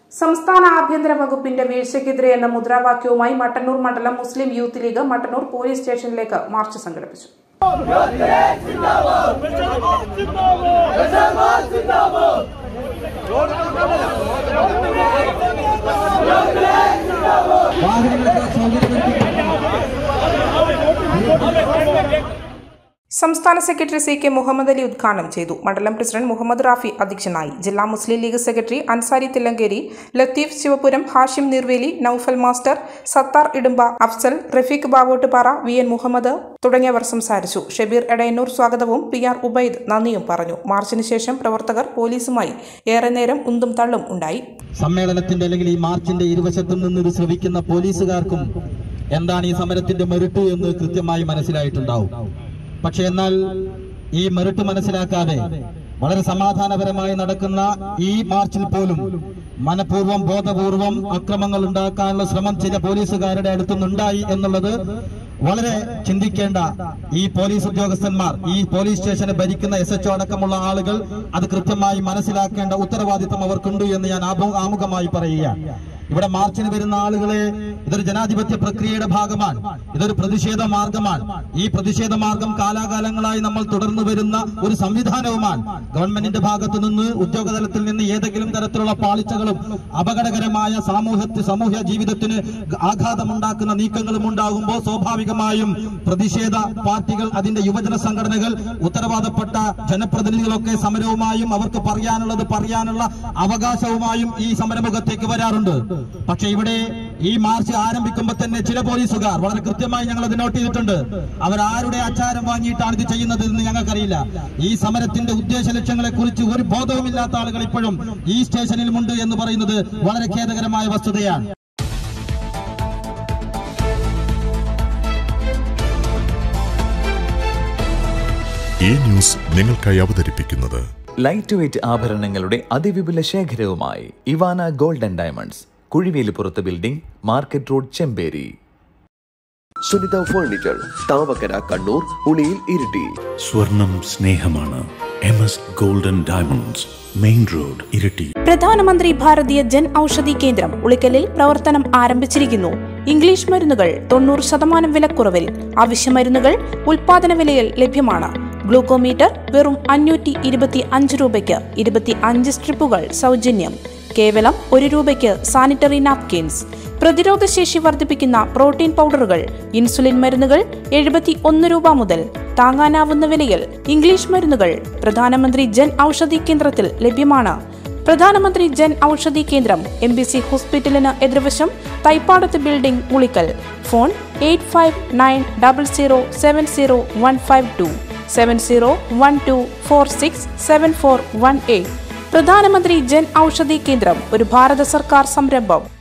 സംസ്ഥാന ആഭ്യന്തര വകുപ്പിന്റെ വീഴ്ചയ്ക്കെതിരെ എന്ന മുദ്രാവാക്യവുമായി മട്ടന്നൂർ മണ്ഡലം മുസ്ലിം യൂത്ത് ലീഗ് മട്ടന്നൂർ പോലീസ് സ്റ്റേഷനിലേക്ക് മാർച്ച് സംഘടിപ്പിച്ചു വാഹനങ്ങൾക്ക് സൗകര്യമൊരുക്കി സംസ്ഥാന secretary C K Muhammad Ali ഉദ്ഘാടനം ചെയ്തു മണ്ഡലം പ്രസിഡന്റ് മുഹമ്മദ് റാഫി അധ്യക്ഷനായി ജില്ലാ Muslim League secretary Ansari Thillankeri Latheef Sivapuram Hashim Nirveli Naufal master Sathar Idumba Afsal Rafeeq Bavottupara V N Muhammad തുടങ്ങിയവർ സംസാരിച്ചു ഷബീർ എടയന്നൂർ സ്വാഗതവും പി ആർ ഉബൈദ് നന്ദിയും പറഞ്ഞു മാർച്ചിന് ശേഷം പ്രവർത്തകർ പോലീസുമായി ഏറെ നേരം ഉന്തും തള്ളും ഉണ്ടായി സമ്മേളനത്തിന്റെ അല്ലെങ്കിൽ ഈ മാർച്ചിന്റെ ഇരുവശത്തും നിന്ന് ഇത് ശ്രവിക്കുന്ന പോലീസുകാർക്കും എന്താണ് ഈ സമരത്തിന്റെ മെറിട്ട് എന്ന് കൃത്യമായി മനസ്സിലായിട്ടുണ്ടാവും പക്ഷെ എന്നാൽ ഈ മെറിട്ട് മനസ്സിലാക്കാതെ വളരെ സമാധാനപരമായി നടക്കുന്ന ഈ മാർച്ചിൽ പോലും മനഃപൂർവ്വം ബോധപൂർവം അക്രമങ്ങൾ ഉണ്ടാക്കാനുള്ള ശ്രമം ചില പോലീസുകാരുടെ അടുത്തുനിന്നുണ്ടായി എന്നുള്ളത് വളരെ ചിന്തിക്കേണ്ട ഈ പോലീസ് ഉദ്യോഗസ്ഥന്മാർ ഈ പോലീസ് സ്റ്റേഷനെ ഭരിക്കുന്ന എസ് എച്ച് അടക്കമുള്ള ആളുകൾ അത് കൃത്യമായി മനസ്സിലാക്കേണ്ട ഉത്തരവാദിത്തം അവർക്കുണ്ട് എന്ന് ഞാൻ ആഭു- ആമുഖമായി പറയുകയാണ് ഇവിടെ മാർച്ചിന് വരുന്ന ആളുകളെ ഇതൊരു ജനാധിപത്യ പ്രക്രിയയുടെ ഭാഗമാണ് ഇതൊരു പ്രതിഷേധ മാർഗമാണ് ഈ പ്രതിഷേധ മാർഗം കാലാകാലങ്ങളായി നമ്മൾ തുടർന്നു വരുന്ന ഒരു സംവിധാനവുമാണ് ഗവൺമെന്റിന്റെ ഭാഗത്തു നിന്ന് ഉദ്യോഗതലത്തിൽ നിന്ന് ഏതെങ്കിലും തരത്തിലുള്ള പാളിച്ചകളും അപകടകരമായ സാമൂഹ്യ സാമൂഹ്യ ജീവിതത്തിന് ആഘാതമുണ്ടാക്കുന്ന നീക്കങ്ങളും ഉണ്ടാകുമ്പോൾ സ്വാഭാവികമായും പ്രതിഷേധ പാർട്ടികൾ അതിന്റെ യുവജന സംഘടനകൾ ഉത്തരവാദപ്പെട്ട ജനപ്രതിനിധികളൊക്കെ സമരവുമായും അവർക്ക് പറയാനുള്ളത് പറയാനുള്ള അവകാശവുമായും ഈ സമരമുഖത്തേക്ക് വരാറുണ്ട് പക്ഷെ ഇവിടെ ഈ മാർച്ച് ആരംഭിക്കുമ്പോൾ തന്നെ ചില പോലീസുകാർ വളരെ കൃത്യമായി ഞങ്ങൾ അത് നോട്ട് ചെയ്തിട്ടുണ്ട് അവർ ആരുടെ അച്ചാരം വാങ്ങിയിട്ടാണ് ഇത് ചെയ്യുന്നത് എന്ന് ഞങ്ങൾക്കറിയില്ല ഈ സമരത്തിന്റെ ഉദ്ദേശ ലക്ഷ്യങ്ങളെ കുറിച്ച് ഒരു ബോധവുമില്ലാത്ത ആളുകൾ ഇപ്പോഴും ഈ സ്റ്റേഷനിലുമുണ്ട് എന്ന് പറയുന്നത് വളരെ ഖേദകരമായ വസ്തുതയാണ് ഈ ന്യൂസ് നിങ്ങൾക്കായി അവതരിപ്പിക്കുന്നത് ലൈറ്റ് വെയ്റ്റ് ആഭരണങ്ങളുടെ അതിവിപുല ശേഖരവുമായി Ivana golden diamonds Kuzhiveliparambath building market road Chemperi Sunitha furniture Thavakkara Kannur Uliyil Iritty സ്വർണം സ്നേഹമാണ് M S golden diamonds main road Iritty Pradhanmantri Bharatiya Jan Aushadhi കേന്ദ്രം ഉളിക്കലിൽ പ്രവർത്തനം ആരംഭിച്ചിരിക്കുന്നു ഇംഗ്ലീഷ് മരുന്നുകൾ തൊണ്ണൂറ് ശതമാനം വിലക്കുറവിൽ ആവശ്യ മരുന്നുകൾ ഉൽപാദന വിലയിൽ ലഭ്യമാണ് ഗ്ലൂക്കോമീറ്റർ വെറും അഞ്ഞൂറ്റി ഇരുപത്തി അഞ്ച് രൂപയ്ക്ക് ഇരുപത്തി അഞ്ച് സ്ട്രിപ്പുകൾ സൗജന്യം കേവലം ഒരു രൂപയ്ക്ക് സാനിറ്ററി നാപ്കിൻസ് പ്രതിരോധശേഷി വർദ്ധിപ്പിക്കുന്ന പ്രോട്ടീൻ പൗഡറുകൾ ഇൻസുലിൻ മരുന്നുകൾ എഴുപത്തി ഒന്ന് രൂപ മുതൽ താങ്ങാനാവുന്ന വിലയിൽ ഇംഗ്ലീഷ് മരുന്നുകൾ പ്രധാനമന്ത്രി ജൻ ഔഷധി കേന്ദ്രത്തിൽ ലഭ്യമാണ് പ്രധാനമന്ത്രി Jan Aushadhi Kendra M B C ഹോസ്പിറ്റലിന് എതിർവശം Thaippadath building Ulikkal phone eight five nine double zero seven zero one five two seven zero one two four six seven four one eight Pradhanmantri Jan Aushadhi കേന്ദ്രം ഒരു ഭാരത സർക്കാർ സംരംഭം